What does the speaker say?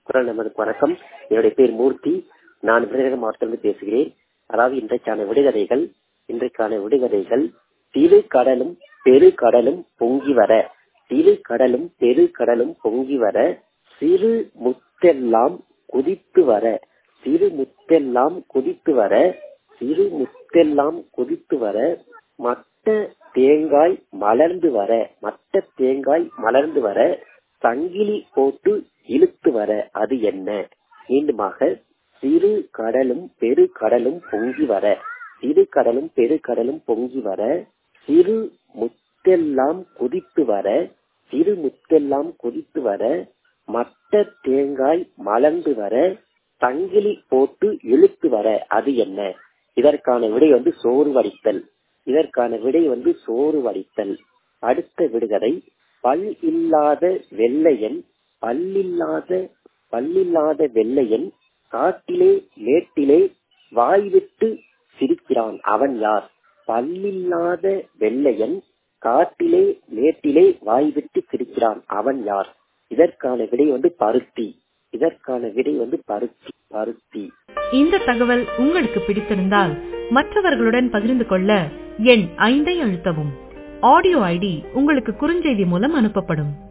குரல் நமதுக்கு வணக்கம் என்னுடைய பேர் மூர்த்தி நான் விருதுநகர் மாவட்டத்திலிருந்து பேசுகிறேன் அதாவது இன்றைக்கான விடுகதைகள் இன்றைக்கான விடுகதைகள் திரு கடலும் பெரு கடலும் பொங்கி வர திரு கடலும் பெரு கடலும் பொங்கி வர சிறு முத்தெல்லாம் குதித்து வர சிறு முத்தெல்லாம் குதித்து வர சிறு முத்தெல்லாம் குதித்து வர மட்ட தேங்காய் மலர்ந்து வர மட்ட தேங்காய் மலர்ந்து வர சங்கிலி போட்டு இழுத்து வர அது என்ன மீண்டுமாக சிறு கடலும் பெரு கடலும் பொங்கி வர சிறு கடலும் பெரு கடலும் பொங்கி வர சிறு முத்தெல்லாம் குதித்து வர சிறு முத்தெல்லாம் குதித்து வர மட்ட தேங்காய் மலர்ந்து வர சங்கிலி போட்டு இழுத்து வர அது என்ன இதற்கான விடை வந்து சோறு வடித்தல் இதற்கான விடை வந்து சோறு வடித்தல் அடுத்த விடுகதை பல் இல்லாத வெள்ளையன் பல்லில்லாத பல்லில்லாத வெள்ளையன் காட்டிலே மேட்டிலே வாய்விட்டு சிரிக்கிறான் அவன் யார் பல்லில்லாத வெள்ளையன் காட்டிலே மேட்டிலே வாய்விட்டு சிரிக்கிறான் அவன் யார் இதற்கான விடை வந்து பருத்தி இதற்கான விடை வந்து பருத்தி பருத்தி இந்த தகவல் உங்களுக்கு பிடித்திருந்தால் மற்றவர்களுடன் பகிர்ந்து கொள்ள எண் ஐந்தை அழுத்தவும் ஆடியோ ஐடி உங்களுக்கு குறுஞ்செய்தி மூலம் அனுப்பப்படும்